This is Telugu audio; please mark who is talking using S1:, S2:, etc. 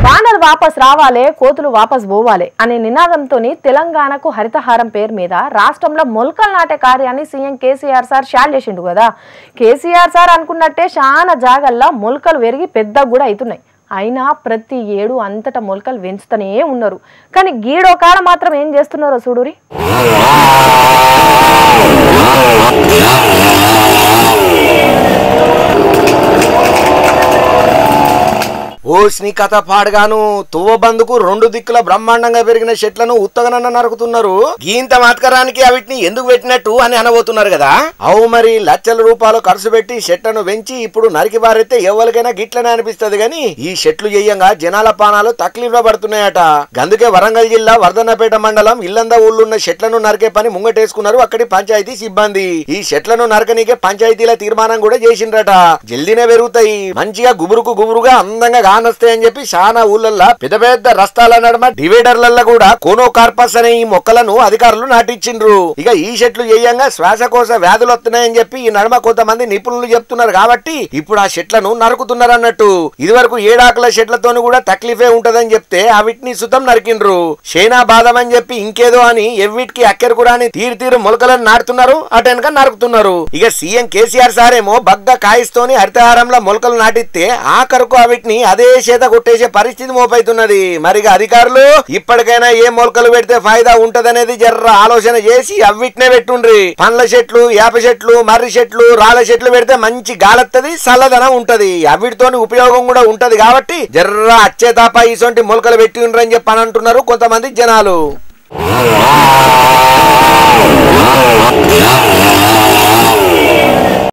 S1: వానలు వాపస్ రావాలే కోతులు వాపస్ పోవాలే అనే నినాదంతో తెలంగాణకు హరితహారం పేరు మీద రాష్ట్రంలో మొలకలు నాటే కార్యాన్ని సీఎం కేసీఆర్ సార్ షాల్ చేసిండు కదా కేసీఆర్ సార్ అనుకున్నట్టే చాలా జాగల్లా మొలకలు పెరిగి పెద్దగా కూడా అవుతున్నాయి అయినా ప్రతి ఏడు అంతటా మొలకలు పెంచుతూనే ఉన్నారు కానీ గీడో కాడ మాత్రం ఏం చేస్తున్నారో చూడురి
S2: ఓస్ని కథ పాడగాను తువ్వ బందుకు రెండు దిక్కుల బ్రహ్మాండంగా పెరిగిన చెట్లను ఉత్తగనన్న నరుకుతున్నారు గీంత మాత్కరానికి అవిటిని ఎందుకు పెట్టినట్టు అని అనబోతున్నారు కదా అవు మరి లక్షల రూపాయలు ఖర్చు పెట్టి చెట్లను పెంచి ఇప్పుడు నరికి బారెత్తే ఎవరికైనా గిట్లనే అనిపిస్తది గాని ఈ చెట్లు చేయంగా జనాల పానాలు తక్లీఫ్ పడుతున్నాయట గందుకే వరంగల్ జిల్లా వర్ధన్నపేట మండలం ఇల్లంద ఊళ్ళున్న చెట్లను నరికే పని ముంగటేసుకున్నారు అక్కడి పంచాయతీ సిబ్బంది ఈ చెట్లను నరకనీకే పంచాయతీల తీర్మానం కూడా చేసిండ్రట జల్దీనే పెరుగుతాయి మంచిగా గుబురుకు గుబురుగా అందంగా కానొస్తాయి అని చెప్పి చాలా ఊళ్ళల్లో పెద్ద పెద్ద రస్తాల నడుమ డివైడర్లలో కూడా కోనో కార్పస్ అనే ఈ మొక్కలను అధికారులు నాటించిండ్రు ఇక ఈ చెట్లు చేయంగా శ్వాసకోశ వ్యాధులు వస్తున్నాయని చెప్పి ఈ నడుమ కొంతమంది నిపుణులు చెప్తున్నారు కాబట్టి ఇప్పుడు ఆ చెట్లను నరుకుతున్నారు అన్నట్టు ఇదివరకు ఏడాకుల చెట్లతోని కూడా తక్లీఫే ఉంటదని చెప్తే ఆ వీటిని సుతం నరికిండ్రు షేనా బాదం అని చెప్పి ఇంకేదో అని ఎవ్విటికి అక్కెరు కూడా అని తీరు తీరు మొలకలను నాటుతున్నారు అటెనక నరుకుతున్నారు ఇక సీఎం కేసీఆర్ సారేమో బగ్గ కాయిస్తోని హరితహారంలో మొలకలు నాటిస్తే ఆఖరుకు అవిటిని అదే చేత కొట్టేసే పరిస్థితి మోపైతున్నది మరిగా అధికారులు ఇప్పటికైనా ఏ మొలకలు పెడితే ఫాయిదా ఉంటదనేది జర్ర ఆలోచన చేసి అవిటినే పెట్టుండ్రి పండ్ల చెట్లు యాప చెట్లు మర్రి చెట్లు రాళ్ళ చెట్లు పెడితే మంచి గాలత్తది చల్లదనం ఉంటది అవిటితోని ఉపయోగం కూడా ఉంటది కాబట్టి జర్ర అచ్చే తాప ఇసొంటి మొలకలు పెట్టి ఉండ్రని చెప్పి అని అంటున్నారు కొంతమంది జనాలు